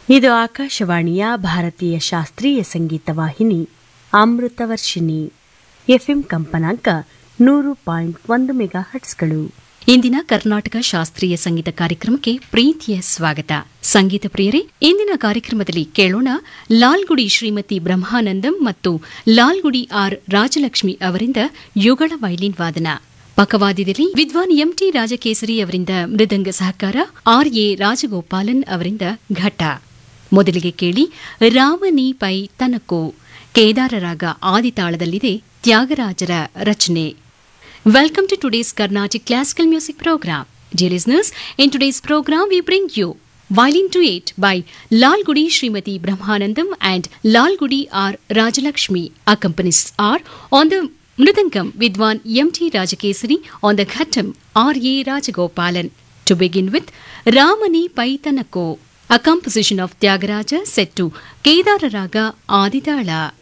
ಇದು ಆಕಾಶವಾಣಿಯ ಭಾರತೀಯ ಶಾಸ್ತ್ರೀಯ ಸಂಗೀತ ವಾಹಿನಿ ಅಮೃತವರ್ಷಿಣಿ ಎಫ್ಎಂ ಕಂಪನಾಂಕ ನೂರು ಪಾಯಿಂಟ್ ಒಂದು ಮೆಗಾ ಹಟ್ಸ್ಗಳು ಇಂದಿನ ಕರ್ನಾಟಕ ಶಾಸ್ತ್ರೀಯ ಸಂಗೀತ ಕಾರ್ಯಕ್ರಮಕ್ಕೆ ಪ್ರೀತಿಯ ಸ್ವಾಗತ ಸಂಗೀತ ಪ್ರಿಯರೇ ಇಂದಿನ ಕಾರ್ಯಕ್ರಮದಲ್ಲಿ ಕೇಳೋಣ ಲಾಲ್ಗುಡಿ ಶ್ರೀಮತಿ ಬ್ರಹ್ಮಾನಂದಂ ಮತ್ತು ಲಾಲ್ಗುಡಿ ಆರ್ ರಾಜಲಕ್ಷ್ಮಿ ಅವರಿಂದ ಯುಗಳ ವೈಲಿನ್ ವಾದನ ಪಕವಾದ್ಯದಲ್ಲಿ ವಿದ್ವಾನ್ ಎಂಟಿ ರಾಜಕೇಸರಿ ಅವರಿಂದ ಮೃದಂಗ ಸಹಕಾರ ಆರ್ ಎ ರಾಜಗೋಪಾಲನ್ ಅವರಿಂದ ಘಟ ಮೊದಲಿಗೆ ಕೇಳಿ ರಾಮನಿ ಪೈ ತನಕೋ ಕೇದಾರ ರಾಗ ಆದಿತಾಳದಲ್ಲಿದೆ ತ್ಯಾಗರಾಜರ ರಚನೆ Welcome to today's Carnatic Classical Music Program. Dear listeners, in today's program we bring you Violin to 8 by Lal Gudi Srimati Brahmanandam and Lal Gudi R. Rajalakshmi. Accompanists are on the Mridangam Vidwan M.T. Rajakesari, on the Ghattam R.A. Rajagopalan. To begin with, Ramani Paitanako, a composition of Tyagaraja set to Kedara Raga Adidala.